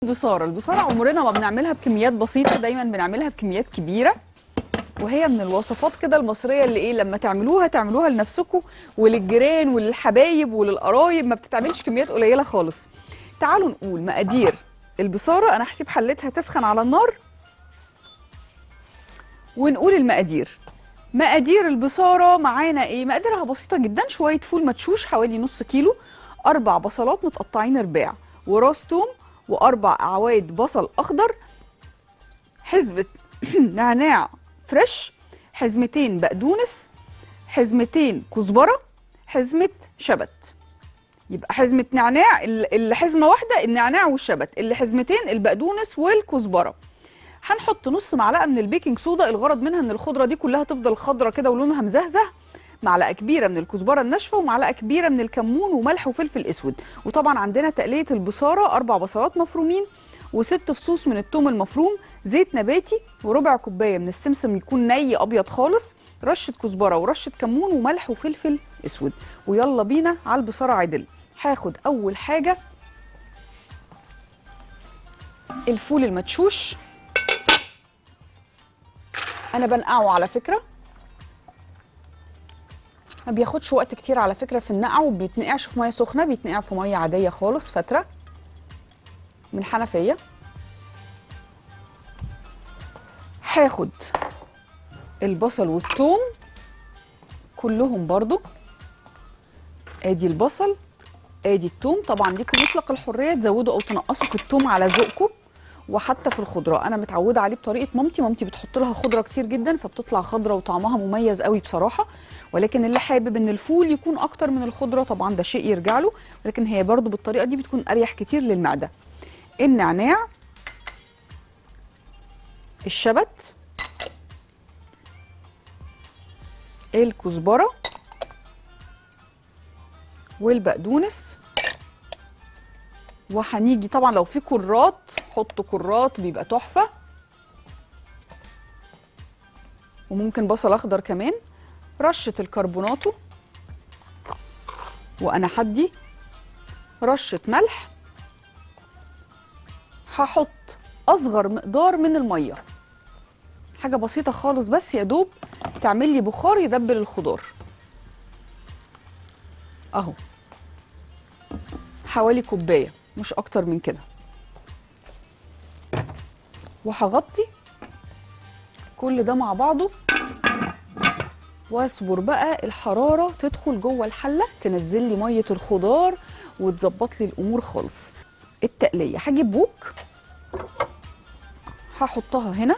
البصاره البصاره عمرنا ما بنعملها بكميات بسيطه دايما بنعملها بكميات كبيره وهي من الوصفات كده المصريه اللي ايه لما تعملوها تعملوها لنفسكم وللجيران وللحبايب وللقرايب ما بتتعملش كميات قليله خالص تعالوا نقول مقادير البصاره انا هسيب حلتها تسخن على النار ونقول المقادير مقادير البصاره معانا ايه مقاديرها بسيطه جدا شويه فول مدشوش حوالي نص كيلو اربع بصلات متقطعين رباع وراس توم واربع اعواد بصل اخضر حزبه نعناع فريش حزمتين بقدونس حزمتين كزبره حزمه شبت يبقى حزمه نعناع ال- اللي حزمه واحده النعناع والشبت اللي حزمتين البقدونس والكزبره هنحط نص معلقه من البيكنج صودا الغرض منها ان الخضره دي كلها تفضل خضره كده ولونها مزهزه معلقه كبيره من الكزبره الناشفه ومعلقه كبيره من الكمون وملح وفلفل اسود وطبعا عندنا تقليه البصاره اربع بصلات مفرومين وست فصوص من الثوم المفروم زيت نباتي وربع كوبايه من السمسم يكون ني ابيض خالص رشه كزبره ورشه كمون وملح وفلفل اسود ويلا بينا على البصاره عدل هاخد اول حاجه الفول المدشوش انا بنقعه على فكره ما بياخدش وقت كتير على فكره في النقع وبيتنقعش في ميه سخنه بيتنقع في ميه عاديه خالص فتره من حنفيه هاخد البصل والثوم كلهم برضو ادي البصل ادي الثوم طبعا ليكم مطلق الحريه تزودوا او تنقصوا في الثوم على ذوقكم وحتى في الخضره انا متعوده عليه بطريقه مامتي مامتي بتحط لها خضره كتير جدا فبتطلع خضره وطعمها مميز قوي بصراحه ولكن اللي حابب ان الفول يكون اكتر من الخضره طبعا ده شيء يرجع له ولكن هي برضو بالطريقه دي بتكون اريح كتير للمعده النعناع الشبت الكزبره والبقدونس وهنيجي طبعا لو في كرات حطوا كرات بيبقى تحفه وممكن بصل اخضر كمان رشه الكربوناتو وانا حدي رشه ملح هحط اصغر مقدار من الميه حاجه بسيطه خالص بس يا دوب تعمل لي بخار يدبل الخضار اهو حوالي كوبايه مش اكتر من كده وهغطي كل ده مع بعضه واصبر بقى الحراره تدخل جوه الحله تنزل لي ميه الخضار وتظبط لي الامور خالص التقليه هجيب بوك هحطها هنا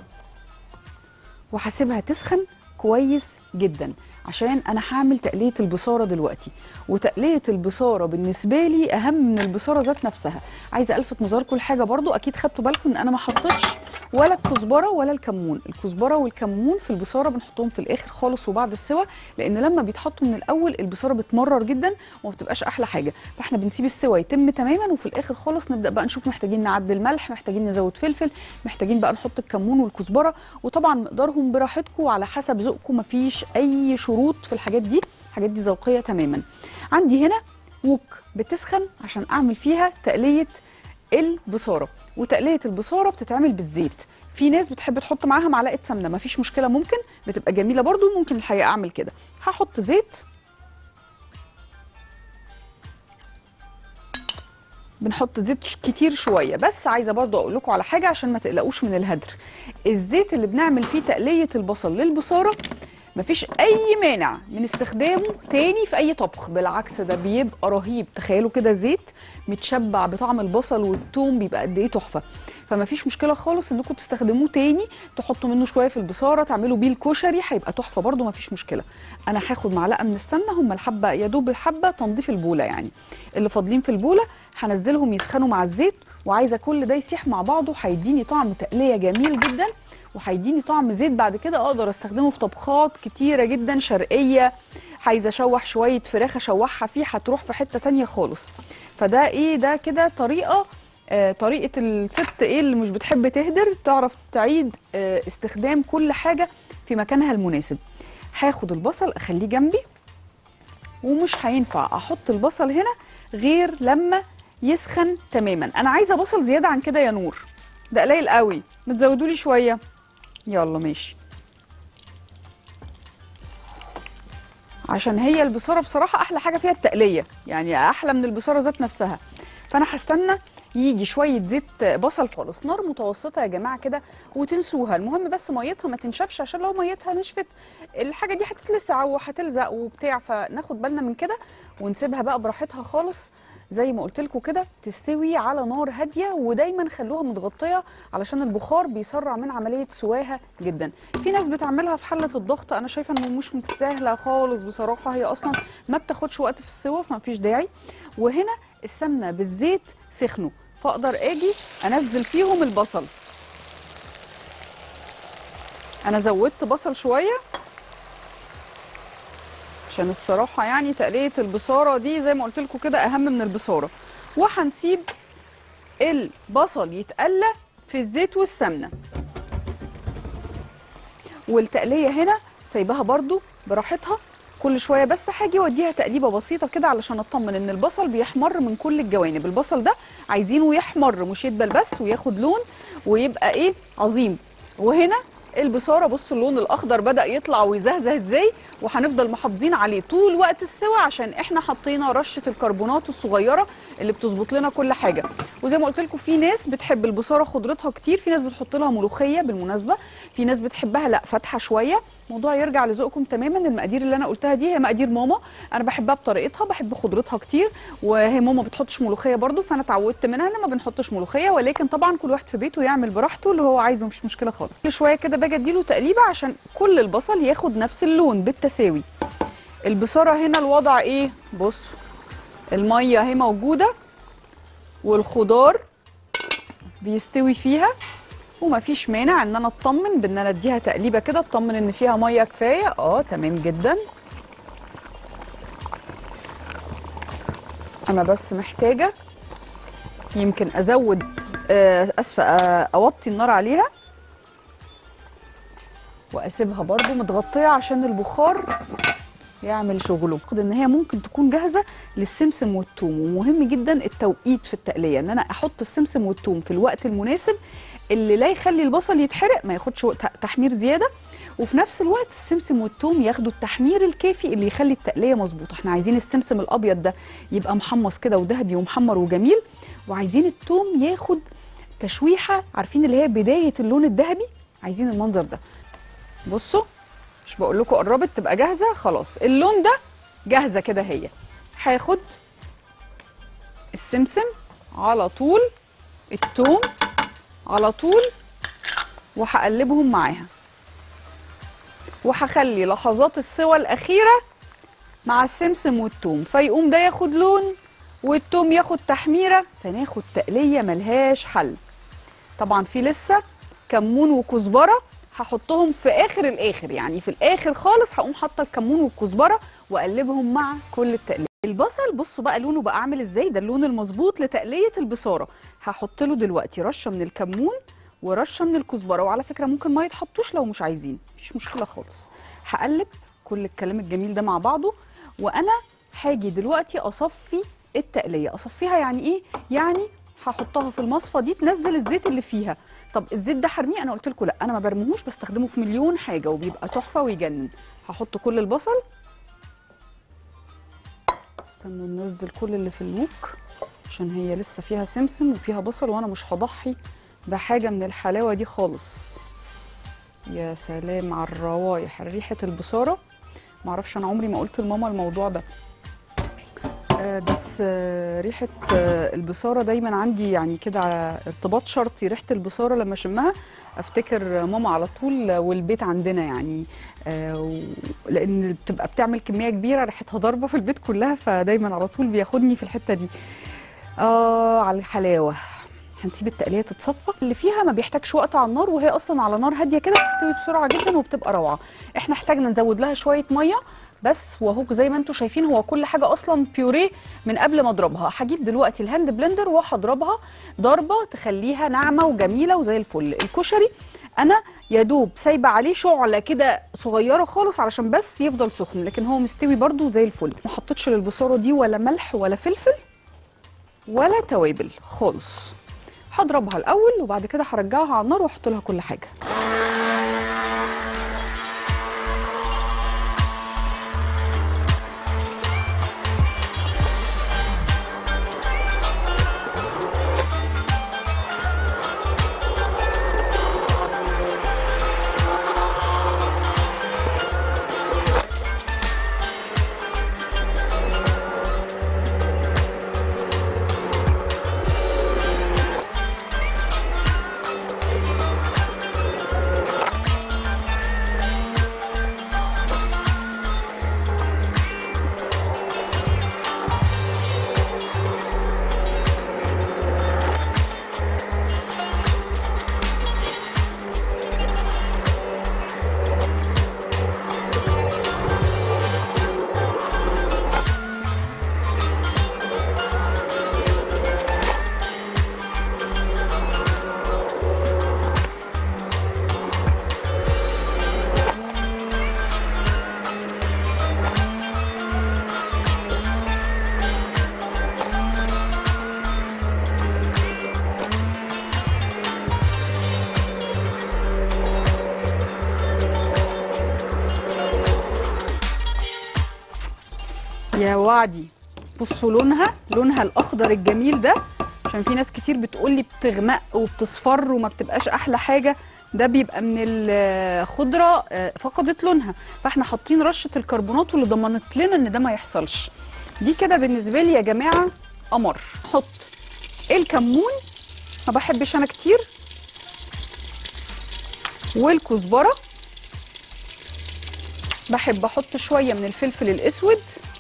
وهسيبها تسخن كويس جدا عشان انا هعمل تقليه البصاره دلوقتي وتقليه البصاره بالنسبه لي اهم من البصاره ذات نفسها عايزه الفت نظركم لحاجه برضو اكيد خدتوا بالكم ان انا ما حطيتش ولا الكزبره ولا الكمون الكزبره والكمون في البصاره بنحطهم في الاخر خالص وبعد السوا لان لما بيتحطوا من الاول البصاره بتمرر جدا وما بتبقاش احلى حاجه فاحنا بنسيب السوا يتم تماما وفي الاخر خالص نبدا بقى نشوف محتاجين نعدل ملح محتاجين نزود فلفل محتاجين بقى نحط الكمون والكزبره وطبعا مقدارهم براحتكم على حسب ذوقكم مفيش اي شروط في الحاجات دي الحاجات دي ذوقيه تماما عندي هنا ووك بتسخن عشان اعمل فيها تقليه البصاره وتقليه البصاره بتتعمل بالزيت في ناس بتحب تحط معاها معلقه سمنه مفيش مشكله ممكن بتبقى جميله برضو ممكن الحقيقه اعمل كده هحط زيت بنحط زيت ش- كتير شويه بس عايزه برضو اقول لكم على حاجه عشان ما تقلقوش من الهدر الزيت اللي بنعمل فيه تقليه البصل للبصاره مفيش اي مانع من استخدامه تاني في اي طبخ بالعكس ده بيبقى رهيب تخيلوا كده زيت متشبع بطعم البصل والثوم بيبقى قد ايه تحفه فمفيش مشكله خالص انكم تستخدموه تاني تحطوا منه شويه في البصاره تعملوا بيه الكشري هيبقى تحفه برده مفيش مشكله انا هاخد معلقه من السمنه هم الحبه يا دوب الحبه تنظيف البوله يعني اللي فاضلين في البوله هنزلهم يسخنوا مع الزيت وعايزه كل ده يسيح مع بعضه هيديني طعم تقليه جميل جدا وهيديني طعم زيت بعد كده اقدر استخدمه في طبخات كتيره جدا شرقيه عايزه اشوح شويه فراخ اشوحها فيه هتروح في حته تانية خالص فده ايه ده كده طريقه آه طريقه الست ايه اللي مش بتحب تهدر تعرف تعيد آه استخدام كل حاجه في مكانها المناسب هاخد البصل اخليه جنبي ومش هينفع احط البصل هنا غير لما يسخن تماما انا عايزه بصل زياده عن كده يا نور ده قليل قوي ما تزودوا لي شويه يلا ماشي عشان هي البصاره بصراحه احلى حاجه فيها التقليه يعني احلى من البصاره ذات نفسها فانا هستنى يجي شويه زيت بصل خالص نار متوسطه يا جماعه كده وتنسوها المهم بس ميتها ما تنشفش عشان لو ميتها نشفت الحاجه دي هتتلسع وهتلزق وبتاع فناخد بالنا من كده ونسيبها بقى براحتها خالص زي ما قلت لكم كده تستوي على نار هاديه ودايما خلوها متغطيه علشان البخار بيسرع من عمليه سواها جدا في ناس بتعملها في حله الضغط انا شايفه انه مش مستاهله خالص بصراحه هي اصلا ما بتاخدش وقت في السوا فما فيش داعي وهنا السمنه بالزيت سخنوا فاقدر اجي انزل فيهم البصل انا زودت بصل شويه عشان الصراحه يعني تقليه البصاره دي زي ما قلت لكم كده اهم من البصاره وهنسيب البصل يتقلى في الزيت والسمنه والتقليه هنا سايباها برضو براحتها كل شويه بس هاجي واديها تقليبه بسيطه كده علشان اطمن ان البصل بيحمر من كل الجوانب البصل ده عايزينه يحمر مش يدبل بس وياخد لون ويبقى ايه عظيم وهنا البصاره بصوا اللون الاخضر بدا يطلع ويزهزه ازاي وهنفضل محافظين عليه طول وقت السوا عشان احنا حطينا رشه الكربونات الصغيره اللي بتظبط لنا كل حاجه وزي ما قلت لكم في ناس بتحب البصاره خضرتها كتير في ناس بتحط لها ملوخيه بالمناسبه في ناس بتحبها لا فاتحه شويه الموضوع يرجع لذوقكم تماما المقادير اللي انا قلتها دي هي مقادير ماما انا بحبها بطريقتها بحب خضرتها كتير وهي ماما بتحطش ملوخيه برضو فانا اتعودت منها ان ما بنحطش ملوخيه ولكن طبعا كل واحد في بيته يعمل براحته اللي هو عايزه مفيش مشكله خالص كل شويه كده باجي اديله تقليبه عشان كل البصل ياخد نفس اللون بالتساوي البصاره هنا الوضع ايه بصوا الميه اهي موجوده والخضار بيستوي فيها ومفيش مانع ان انا اطمن بان انا اديها تقليبه كده اطمن ان فيها ميه كفايه اه تمام جدا انا بس محتاجه يمكن ازود آه، اسفه آه، اوطي النار عليها واسيبها برضو متغطيه عشان البخار يعمل شغله اعتقد ان هي ممكن تكون جاهزه للسمسم والثوم ومهم جدا التوقيت في التقليه ان انا احط السمسم والثوم في الوقت المناسب اللي لا يخلي البصل يتحرق ما ياخدش وقت- تحمير زياده وفي نفس الوقت السمسم والثوم ياخدوا التحمير الكافي اللي يخلي التقليه مظبوطه احنا عايزين السمسم الابيض ده يبقى محمص كده وذهبي ومحمر وجميل وعايزين الثوم ياخد تشويحه عارفين اللي هي بدايه اللون الذهبي عايزين المنظر ده بصوا مش بقول لكم قربت تبقى جاهزه خلاص اللون ده جاهزه كده هي هاخد السمسم على طول الثوم على طول وهقلبهم معاها وهخلي لحظات السوى الاخيره مع السمسم والثوم فيقوم ده ياخد لون والثوم ياخد تحميره فناخد تقليه ملهاش حل طبعا في لسه كمون وكزبره هحطهم في اخر الاخر يعني في الاخر خالص هقوم حاطه الكمون والكزبره واقلبهم مع كل التقليه البصل بصوا بقى لونه بقى عامل ازاي ده اللون المظبوط لتقليه البصاره هحط له دلوقتي رشه من الكمون ورشه من الكزبره وعلى فكره ممكن ما يتحطوش لو مش عايزين مفيش مشكله خالص هقلب كل الكلام الجميل ده مع بعضه وانا هاجي دلوقتي اصفي التقليه اصفيها يعني ايه يعني هحطها في المصفى دي تنزل الزيت اللي فيها طب الزيت ده حرميه انا قلت لكم لا انا ما برميهوش بستخدمه في مليون حاجه وبيبقى تحفه ويجنن هحط كل البصل استنوا ننزل كل اللي في الوك عشان هي لسه فيها سمسم وفيها بصل وانا مش هضحي بحاجه من الحلاوه دي خالص يا سلام على الروايح ريحه البصاره معرفش انا عمري ما قلت لماما الموضوع ده آه، بس آه، ريحه آه، البصاره دايما عندي يعني كده على ارتباط شرطي ريحه البصاره لما اشمها افتكر ماما على طول والبيت عندنا يعني آه، و- لان بتبقى بتعمل كميه كبيره ريحتها ضاربه في البيت كلها فدايما على طول بياخدني في الحته دي اه على الحلاوه هنسيب التقليه تتصفى اللي فيها ما بيحتاجش وقت على النار وهي اصلا على نار هاديه كده بتستوي بسرعه جدا وبتبقى روعه احنا احتاجنا نزود لها شويه ميه بس وهو زي ما انتم شايفين هو كل حاجه اصلا بيوريه من قبل ما اضربها هجيب دلوقتي الهاند بلندر وهضربها ضربه تخليها ناعمه وجميله وزي الفل الكشري انا يا دوب سايبه عليه شعله كده صغيره خالص علشان بس يفضل سخن لكن هو مستوي برده زي الفل ما حطيتش للبصاره دي ولا ملح ولا فلفل ولا توابل خالص هضربها الاول وبعد كده هرجعها على النار واحط لها كل حاجه يا وعدي بصوا لونها لونها الاخضر الجميل ده عشان في ناس كتير بتقولي بتغمق وبتصفر وما بتبقاش احلى حاجه ده بيبقى من الخضره آه، فقدت لونها فاحنا حاطين رشه الكربونات واللي ضمنت لنا ان ده ما يحصلش دي كده بالنسبه لي يا جماعه قمر حط الكمون ما بحبش انا كتير والكزبره بحب احط شويه من الفلفل الاسود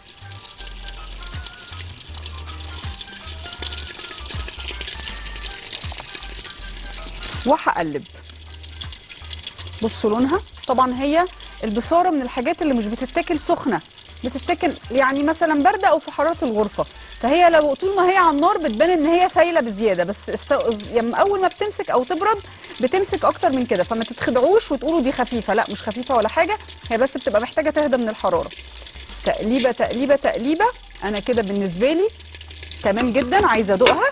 وهقلب بصوا لونها طبعا هي البصاره من الحاجات اللي مش بتتاكل سخنه بتتاكل يعني مثلا بارده او في حراره الغرفه فهي لو طول ما هي على النار بتبان ان هي سايله بزياده بس است... يعني اول ما بتمسك او تبرد بتمسك اكتر من كده فما تتخدعوش وتقولوا دي خفيفه لا مش خفيفه ولا حاجه هي بس بتبقى محتاجه تهدى من الحراره تقليبه تقليبه تقليبه انا كده بالنسبه لي تمام جدا عايزه ادوقها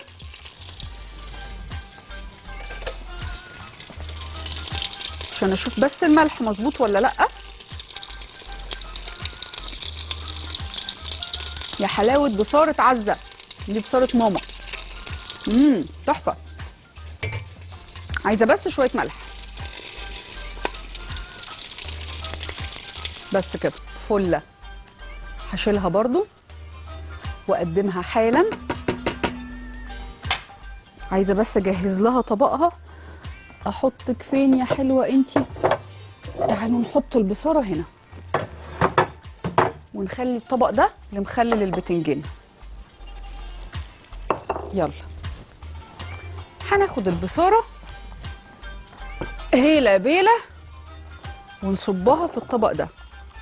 عشان اشوف بس الملح مظبوط ولا لا يا حلاوه بصاره عزه دي بصاره ماما امم تحفه عايزه بس شويه ملح بس كده فله هشيلها برضو واقدمها حالا عايزه بس اجهز لها طبقها احطك فين يا حلوه انتي تعالوا نحط البصاره هنا ونخلي الطبق ده لمخلل البتنجان يلا هناخد البصاره هيله بيله ونصبها في الطبق ده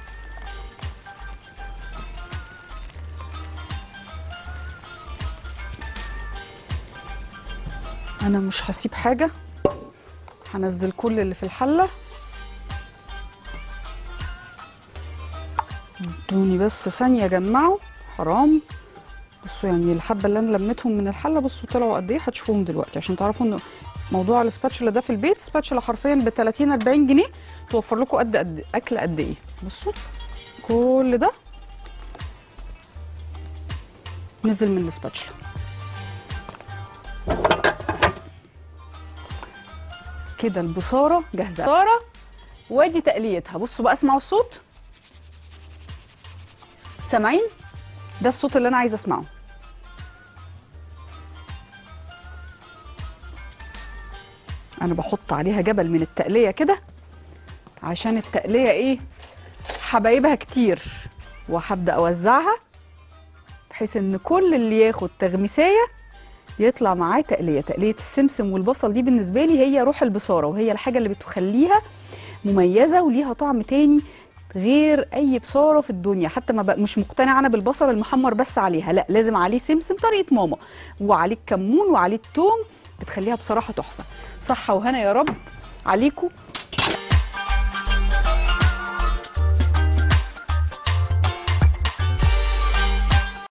انا مش هسيب حاجه هنزل كل اللي في الحله ادوني بس ثانيه اجمعه حرام بصوا يعني الحبه اللي انا لميتهم من الحله بصوا طلعوا قد ايه هتشوفوهم دلوقتي عشان تعرفوا ان موضوع السباتشولا ده في البيت سباتشولا حرفيا ب 30 40 جنيه توفر لكم قد قد اكل قد ايه بصوا كل ده نزل من السباتشولا كده البصاره جاهزه بصاره وادي تقليتها بصوا بقى اسمعوا الصوت سامعين ده الصوت اللي انا عايزه اسمعه انا بحط عليها جبل من التقليه كده عشان التقليه ايه حبايبها كتير وهبدا اوزعها بحيث ان كل اللي ياخد تغميسايه يطلع معاه تقليه تقليه السمسم والبصل دي بالنسبه لي هي روح البصاره وهي الحاجه اللي بتخليها مميزه وليها طعم تاني غير اي بصاره في الدنيا حتى ما بق- مش مقتنعه انا بالبصل المحمر بس عليها لا لازم عليه سمسم طريقه ماما وعليه الكمون وعليه التوم بتخليها بصراحه تحفه صحه وهنا يا رب عليكم